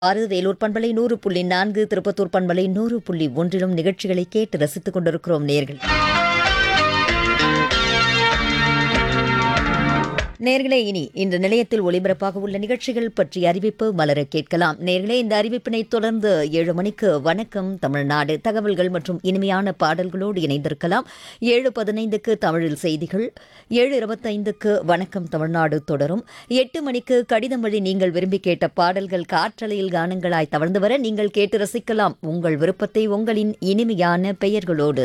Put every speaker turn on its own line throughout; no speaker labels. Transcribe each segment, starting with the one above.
ஆறு வேலூர் பண்பலை நூறு புள்ளி நான்கு திருப்பத்தூர் பண்பலை நூறு புள்ளி ஒன்றிலும் நிகழ்ச்சிகளை கேட்டு ரசித்துக் கொண்டிருக்கிறோம் நேர்கள் நேர்களே இனி இன்று நிலையத்தில் ஒளிபரப்பாக உள்ள நிகழ்ச்சிகள் பற்றிய அறிவிப்பு மலர கேட்கலாம் நேர்களே இந்த அறிவிப்பினை தொடர்ந்து ஏழு மணிக்கு வணக்கம் தமிழ்நாடு தகவல்கள் மற்றும் இனிமையான பாடல்களோடு இணைந்திருக்கலாம் ஏழு பதினைந்துக்கு தமிழில் செய்திகள் ஏழு இருபத்தைந்துக்கு வணக்கம் தமிழ்நாடு தொடரும் எட்டு மணிக்கு கடிதம் வழி நீங்கள் விரும்பி கேட்ட பாடல்கள் காற்றலையில் கானங்களாய் தவழ்ந்து வர நீங்கள் கேட்டு ரசிக்கலாம் உங்கள் விருப்பத்தை உங்களின் இனிமையான பெயர்களோடு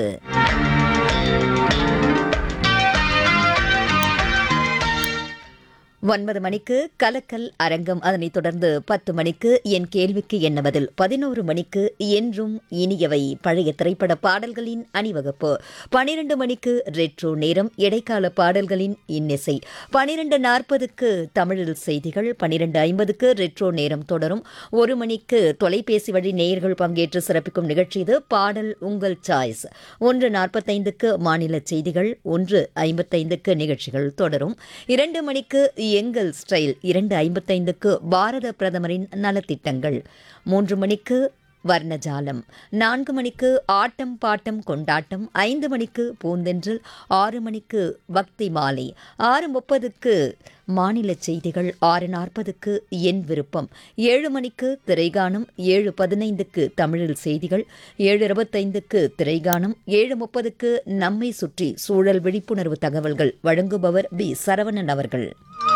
ஒன்பது மணிக்கு கலக்கல் அரங்கம் அதனைத் தொடர்ந்து பத்து மணிக்கு என் கேள்விக்கு என்ன பதில் பதினோரு மணிக்கு என்றும் இனியவை பழைய திரைப்பட பாடல்களின் அணிவகுப்பு பனிரெண்டு மணிக்கு ரெட்ரோ நேரம் இடைக்கால பாடல்களின் இன்னிசை பனிரெண்டு நாற்பதுக்கு தமிழில் செய்திகள் பனிரெண்டு ஐம்பதுக்கு ரெட்ரோ நேரம் தொடரும் ஒரு மணிக்கு தொலைபேசி வழி நேயர்கள் பங்கேற்று சிறப்பிக்கும் நிகழ்ச்சி இது பாடல் உங்கள் சாய்ஸ் ஒன்று நாற்பத்தைந்துக்கு மாநில செய்திகள் ஒன்று ஐம்பத்தைந்துக்கு நிகழ்ச்சிகள் தொடரும் இரண்டு மணிக்கு எங்கள் ஸ்டைல் இரண்டு ஐம்பத்தைந்துக்கு பாரத பிரதமரின் நலத்திட்டங்கள் மூன்று மணிக்கு வர்ணஜாலம் நான்கு மணிக்கு ஆட்டம் பாட்டம் கொண்டாட்டம் ஐந்து மணிக்கு பூந்தென்றல் ஆறு மணிக்கு பக்தி மாலை ஆறு முப்பதுக்கு மாநில செய்திகள் ஆறு நாற்பதுக்கு என் விருப்பம் ஏழு மணிக்கு திரைகானம் ஏழு பதினைந்துக்கு தமிழில் செய்திகள் ஏழு இருபத்தைந்துக்கு திரைகானம் ஏழு முப்பதுக்கு நம்மை சுற்றி சூழல் விழிப்புணர்வு தகவல்கள் வழங்குபவர் பி சரவணன் அவர்கள்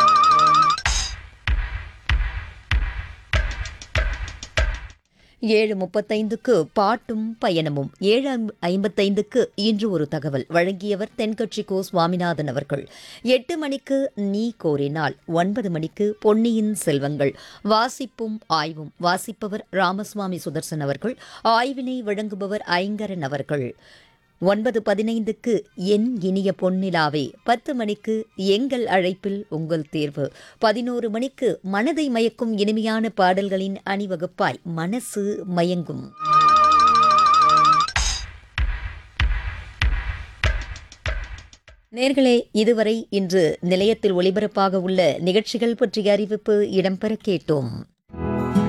ஏழு முப்பத்தைந்துக்கு பாட்டும் பயணமும் ஏழு ஐம்- ஐம்பத்தைந்துக்கு இன்று ஒரு தகவல் வழங்கியவர் தென்கட்சி கோ சுவாமிநாதன் அவர்கள் எட்டு மணிக்கு நீ கோரினால் ஒன்பது மணிக்கு பொன்னியின் செல்வங்கள் வாசிப்பும் ஆய்வும் வாசிப்பவர் ராமசுவாமி சுதர்சன் அவர்கள் ஆய்வினை வழங்குபவர் ஐங்கரன் அவர்கள் ஒன்பது பதினைந்துக்கு என் இனிய பொன்னிலாவே பத்து மணிக்கு எங்கள் அழைப்பில் உங்கள் தேர்வு பதினோரு மணிக்கு மனதை மயக்கும் இனிமையான பாடல்களின் அணிவகுப்பாய் மனசு மயங்கும் நேர்களே இதுவரை இன்று நிலையத்தில் ஒளிபரப்பாக உள்ள நிகழ்ச்சிகள் பற்றிய அறிவிப்பு இடம்பெற கேட்டோம்